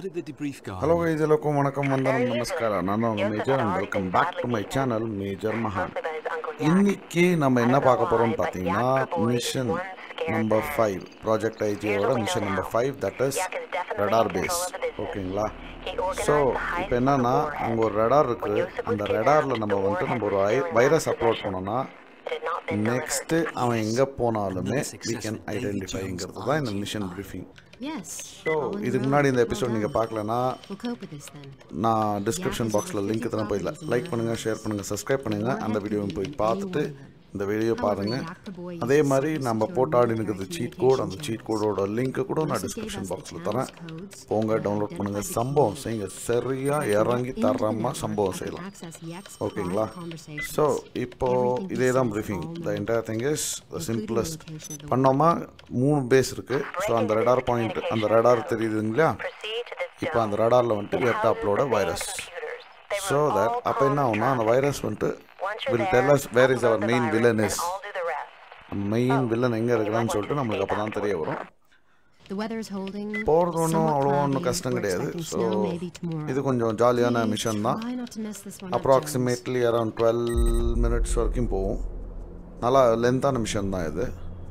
did the debrief go? Hello guys ಎಲ್ಲಕ್ಕೂ ವಣಕಂ ವಂದನಂ ನಮಸ್ಕಾರ ನಾನು major and welcome back to my channel major மகான் இன்னைக்கு நம்ம என்ன பார்க்க போறோம்னு பார்த்தீங்கன்னா மிஷன் நம்பர் ஃபைவ் ப்ராஜெக்ட் ஐஜியோட mission number five that is radar base ஓகேங்களா ஸோ இப்போ என்னன்னா அங்கே ஒரு ரெடார் இருக்குது அந்த ரெடாரில் நம்ம வந்துட்டு நம்ம ஒரு வைரஸ் அப்லோட் பண்ணோம்னா நெக்ஸ்ட்டு அவன் எங்கே போனாலுமே வி கேன் ஐடென்டிஃபைங்கிறது தான் இந்த மிஷன் ப்ரீஃபிங் Yes. ஸோ இதுக்கு முன்னாடி இந்த எபிசோட் நீங்கள் பார்க்கலன்னா We'll cope with this then. நான் டிஸ்கிரிப்ஷன் பாக்ஸில் லிங்க் தரேன் போய் லைக் பண்ணுங்கள் ஷேர் பண்ணுங்கள் சப்ஸ்கிரைப் பண்ணுங்கள் அந்த வீடியோவை போய் பார்த்துட்டு இந்த வீடியோ பாருங்கள் அதே மாதிரி நம்ம போட்டு ஆடி இருக்கிறது சீட் கோட் அந்த சீட் கோடோட லிங்க்கு கூட நான் டிஸ்கிரிப்ஷன் பாக்ஸில் தரேன் போங்க டவுன்லோட் பண்ணுங்கள் சம்பவம் செய்யுங்க சரியாக இறங்கி தரமாக சம்பவம் செய்யலாம் ஓகேங்களா ஸோ இப்போ இதே தான் briefing the entire thing is the simplest பண்ணோமா மூணு பேஸ் இருக்குது ஸோ அந்த ரெடார் பாயிண்ட் அந்த ரெடார் தெரியுதுங்களா இப்போ அந்த ரடாரில் வந்துட்டு we have to upload a virus so that அப்போ என்ன ஆகும்னா அந்த வைரஸ் வந்துட்டு will tell us where is our main villain is நம்ம மெயின் வில்லன் எங்கே இருக்கிறான்னு சொல்லிட்டு நம்மளுக்கு அப்போ தான் தெரிய வரும் The weather's holding. போகிறது ஒன்றும் somewhat அவ்வளோ cloudy. ஒன்றும் கஷ்டம் We're கிடையாது expecting ஸோ snow maybe tomorrow. இது கொஞ்சம் ஜாலியான Please மிஷன் தான் try not to mess this one up, approximately around twelve minutes வரைக்கும் போகும் நல்லா லென்த்தான மிஷன் தான் இது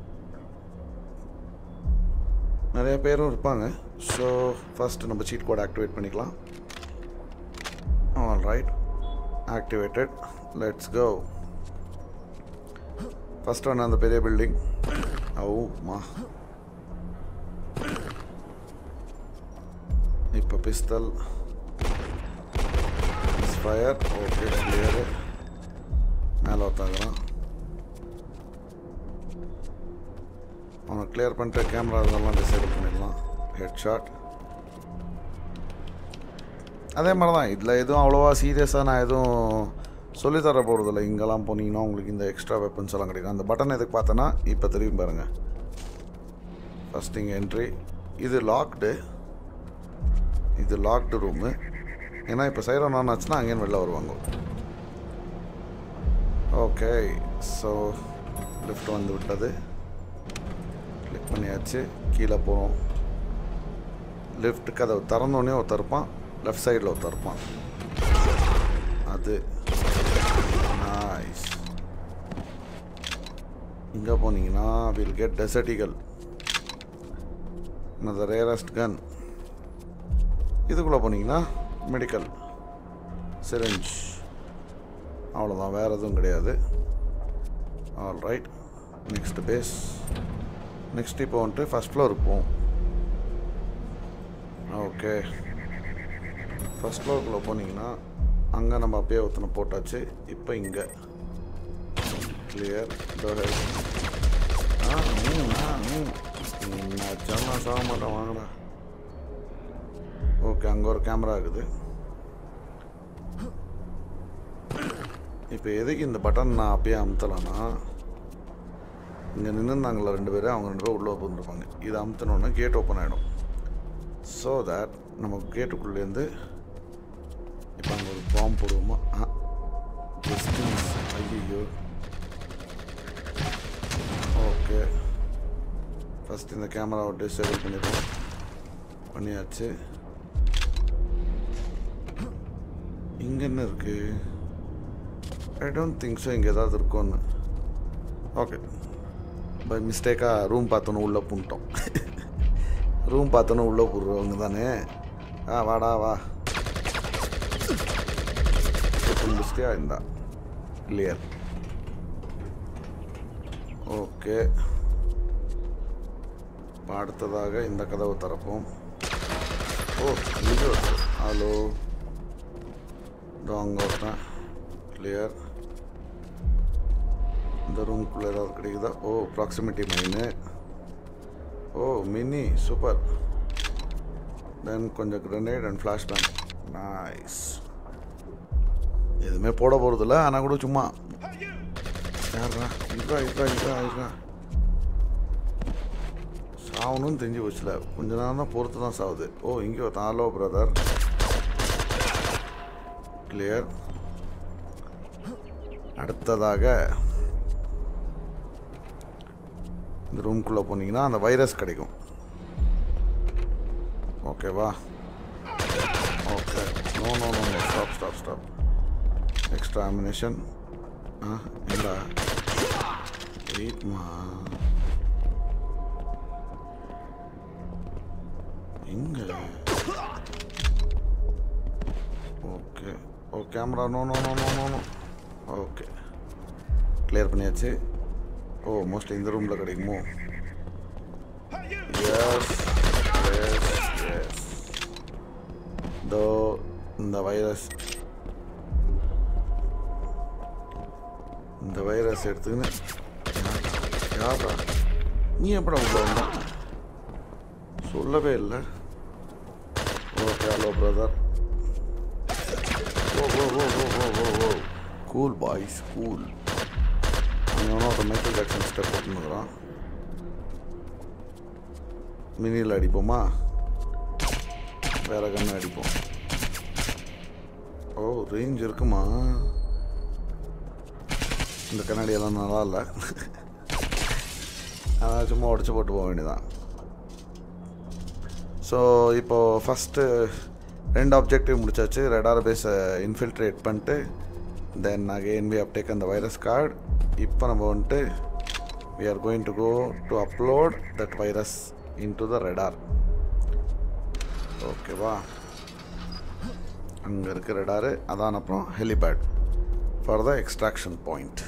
நிறைய பேரும் இருப்பாங்க ஸோ ஃபஸ்ட்டு நம்ம சீட் கோட் ஆக்டிவேட் பண்ணிக்கலாம் all right activated let's go first ஒன்று அந்த பெரிய பில்டிங் ஓ மா இப்போ பிஸ்தல் ஃபயர் ஓகே கிளியரு மேலே ஒருத்தாகிறான் அவனை கிளியர் பண்ணிட்டு கேமரா இதெல்லாம் டிசேபிள் பண்ணிடலாம் ஹெட் ஷாட் அதே மாதிரி தான் இதில் எதுவும் அவ்வளோவா சீரியஸாக நான் எதுவும் சொல்லித்தர போகிறதில்ல இங்கெல்லாம் போனீங்கன்னா உங்களுக்கு இந்த எக்ஸ்ட்ரா வெப்பன்ஸ் எல்லாம் கிடைக்கும் அந்த பட்டன் எதுக்கு பார்த்தோன்னா இப்போ தெரியும் பாருங்கள் ஃபஸ்ட் இங்கே என்ட்ரி இது லாக்டு இது லாக்டு ரூமு ஏன்னா இப்போ சைரன் ஆன் ஆச்சுன்னா அங்கேயும் வெளில வருவாங்க ஓகே ஸோ லிஃப்ட் வந்து விட்டது கிளிக் பண்ணியாச்சு கீழே போகிறோம் லிஃப்ட் கதவு திறந்தோடனே ஒருத்தர் இருப்பான் லெஃப்ட் சைடில் ஒருத்தர் இருப்பான் அது நைஸ் இங்கே போனீங்கன்னா வில் கெட் டெசர்டிகள் த ரேரஸ்ட் கன் இதுக்குள்ளே போனீங்கன்னா மெடிக்கல் சிரிஞ்ச் அவ்வளோதான் வேறு எதுவும் கிடையாது all right next phase next இப்போ வந்துட்டு ஃபஸ்ட் ஃப்ளோருக்கு போவோம் ஓகே ஃபஸ்ட் ஃப்ளோருக்குள்ளே போனீங்கன்னா அங்கே நம்ம அப்பயே ஒருத்தனை போட்டாச்சு இப்போ இங்கே கிளியர் ஆ ம், ஆ ம். நான் சொன்னா சாக மாட்டேன் வாங்கடா ஓகே அங்கே ஒரு கேமரா இருக்குது இப்போ எதுக்கு இந்த பட்டன் நான் அப்பயே அமுத்தலைன்னா இங்கே நின்றுந்தாங்களா ரெண்டு பேரும் அவங்க ரெண்டு பேரும் உள்ளே வந்துருப்பாங்க இதை அமுத்தினோன்னே கேட் ஓப்பன் ஆகிடும் ஸோ தட் நம்ம கேட்டுக்குள்ளேருந்து இப்போ அங்கே ஒரு பாம்பு போடுவோமா ஆ டிஸ்டன்ஸ் ஐயோ ஓகே ஃபஸ்ட் இந்த கேமராவை டிசேபிள் பண்ணிடுவோம் பண்ணியாச்சு இங்கே என்ன இருக்கு ஐ டோன்ட் திங்க் ஸோ இங்கே ஏதாவது இருக்கும்னு ஓகே பை மிஸ்டேக்காக ரூம் பார்த்தோன்னு உள்ளே பூண்டோம் ரூம் பார்த்தோன்னு உள்ளே போடுறவங்க தானே ஆ வாடா வா முடிச்சிட்டியா இருந்தா கிளியர் ஓகே இப்போ அடுத்ததாக இந்த கதவை திறப்போம் ஓ இது ஹலோ இதோ அங்கே ஒருத்தன் கிளியர் இந்த ரூம்குள்ளே ஏதாவது கிடைக்குதா oh proximity mine oh mini super then கொஞ்சம் grenade and flash bang nice எதுவுமே போட போகிறதில்ல ஆனால் கூட சும்மா யாரா இருக்கா இருக்கா இருக்கா இருக்கா சாவணும்னு தெரிஞ்சு போச்சுல கொஞ்ச நேரம் தான் பொறுத்து தான் சாவுது ஓ இங்கே ஒருத்தன் ஹலோ பிரதர் கிளியர் அடுத்ததாக இந்த ரூம்குள்ளே போனீங்கன்னா அந்த வைரஸ் கிடைக்கும் ஓகேவா okay no no no no stop stop stop extra ammunition ஆ இல்லை வெயிட்மா எங்க okay oh camera no no no no no no okay clear பண்ணியாச்சு ஓ மோஸ்ட்லி இந்த ரூமில் கிடைக்குமோ எஸ் எஸ் எஸ் தோ இந்த வைரஸ் இந்த வைரஸ் எடுத்துக்கின்னு யாரா நீ எப்படா உள்ள வந்த சொல்லவே இல்லை okay hello brother oh oh oh oh oh oh oh cool boys cool அவன் ஒரு மைக்கேல் ஜாக்சன் ஸ்டெப் போட்டுருக்குறான் மினியில் அடிப்போமா வேற கண்ணு அடிப்போம் ஓ ரேஞ்ச் இருக்குமா இந்த கண்ணாடியெல்லாம் நல்லா இல்லை அதான் சும்மா உடச்சி போட்டு போக வேண்டியதான் ஸோ இப்போது ஃபஸ்ட்டு ரெண்டு ஆப்ஜெக்டிவ் முடிச்சாச்சு ரெடார் பேஸை இன்ஃபில்ட்ரேட் பண்ணிட்டு then again we have taken the virus card இப்போ நம்ம வந்துட்டு we are going to go to upload that virus into the radar ஓகேவா அங்கே இருக்க ரெடாரு அதான் அப்புறம் helipad for the extraction point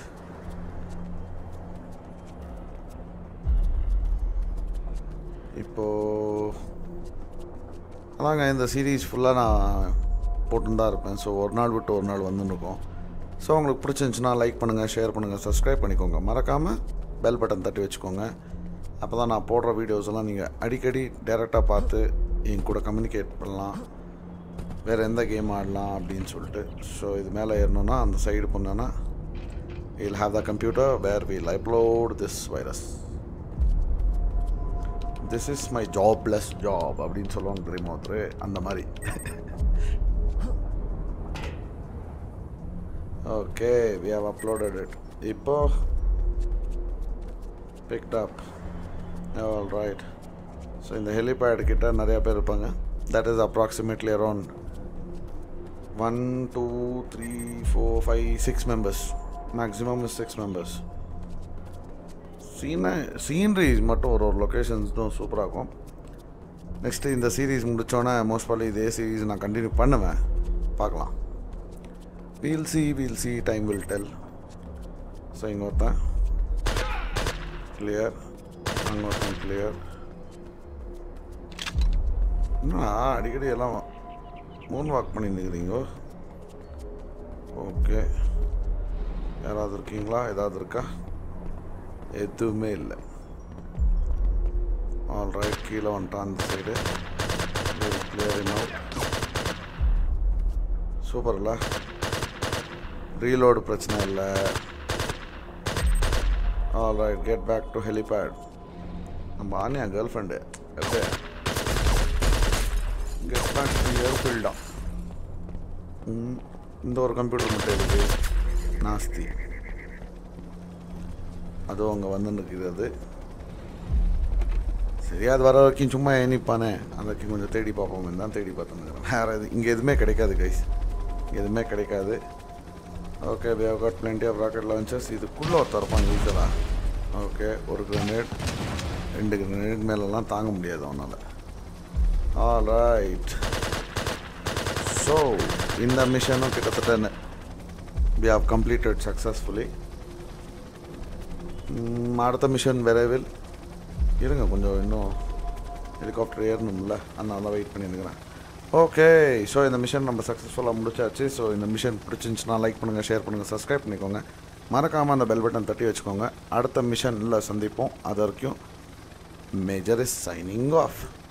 இப்போது அதாங்க இந்த சீரீஸ் ஃபுல்லாக நான் போட்டுன்னு தான் இருப்பேன் ஸோ ஒரு நாள் விட்டு ஒரு நாள் வந்துன்னு இருக்கோம் ஸோ உங்களுக்கு பிடிச்சிருந்துச்சுன்னா லைக் பண்ணுங்கள் ஷேர் பண்ணுங்கள் சப்ஸ்கிரைப் பண்ணிக்கோங்க மறக்காமல் பெல் பட்டன் தட்டி வச்சுக்கோங்க அப்போ தான் நான் போடுற வீடியோஸ் எல்லாம் நீங்கள் அடிக்கடி டைரெக்டாக பார்த்து என் கூட கம்யூனிகேட் பண்ணலாம் வேறு எந்த கேம் ஆடலாம் அப்படின்னு சொல்லிட்டு ஸோ இது மேலே ஏறணுன்னா அந்த சைடு போனோன்னா will have the computer where will upload this virus this is my jobless job அப்படின்னு சொல்லுவாங்க தெரியுமா ஒருத்தர் அந்த மாதிரி okay we have uploaded it இப்போ picked up all right so இந்த ஹெலிபேட் கிட்ட நிறைய பேர் இருப்பாங்க that is approximately around one two three four five six members maximum is six members scene sceneries மட்டும் ஒரு ஒரு லொக்கேஷன்ஸும் சூப்பராக இருக்கும் நெக்ஸ்ட்டு இந்த சீரீஸ் முடித்தோன்னே மோஸ்ட் பாலி இதே சீரீஸ் நான் கண்டினியூ பண்ணுவேன் பார்க்கலாம் we'll see we'll see time will tell so இங்கே ஒருத்தன் கிளியர் அங்கே ஒருத்தன் கிளியர் என்ன அடிக்கடி எல்லாம் மூணு வாக் பண்ணி நிற்கிறீங்கோ ஓகே யாராவது இருக்கீங்களா ஏதாவது இருக்கா எதுவுமே இல்லை ஆல் ரைட் கீழே வந்துட்டான் அந்த side very clear in out சூப்பர்ல ரீலோடு பிரச்சனை இல்லை all right get back to helipad நம்ம ஆனியா கேர்ள் ஃப்ரெண்டு எப்படி கெட் பேக் டு ஏர்ஃபீல்டா இந்த ஒரு கம்ப்யூட்டர் மட்டும் இருக்குது நாஸ்தி அதுவும் அங்கே வந்து நிற்குது அது சரி அது வர வரைக்கும் சும்மா எண்ணிப்பானே அந்த வரைக்கும் கொஞ்சம் தேடி பார்ப்போம் தான் தேடி பார்த்துன்னு வேறு இது இங்கே எதுவுமே கிடைக்காது கைஸ் இங்கே எதுவுமே கிடைக்காது okay we have got plenty of rocket launchers இதுக்குள்ளே ஒருத்தர் இருப்பாங்க யூஸரா ஓகே ஒரு கிரனேட் ரெண்டு கிரனேட் மேலெல்லாம் தாங்க முடியாது அவனால் ஆல் ரைட் ஸோ இந்த மிஷனும் கிட்டத்தட்ட வி ஹவ் கம்ப்ளீட்டட் சக்ஸஸ்ஃபுல்லி ம், அடுத்த மிஷன் விரைவில் இருங்க கொஞ்சம் இன்னும் ஹெலிகாப்டர் ஏறணும்ல அதனால தான் வெயிட் பண்ணியிருக்கிறேன் ஓகே ஸோ இந்த மிஷன் நம்ம சக்ஸஸ்ஃபுல்லாக முடிச்சாச்சு ஸோ இந்த மிஷன் பிடிச்சிருந்துச்சுன்னா லைக் பண்ணுங்கள் ஷேர் பண்ணுங்கள் சப்ஸ்கிரைப் பண்ணிக்கோங்க மறக்காமல் அந்த பெல் பட்டன் தட்டி வச்சுக்கோங்க அடுத்த மிஷனில் சந்திப்போம் அது வரைக்கும் மேஜர் இஸ் சைனிங் ஆஃப்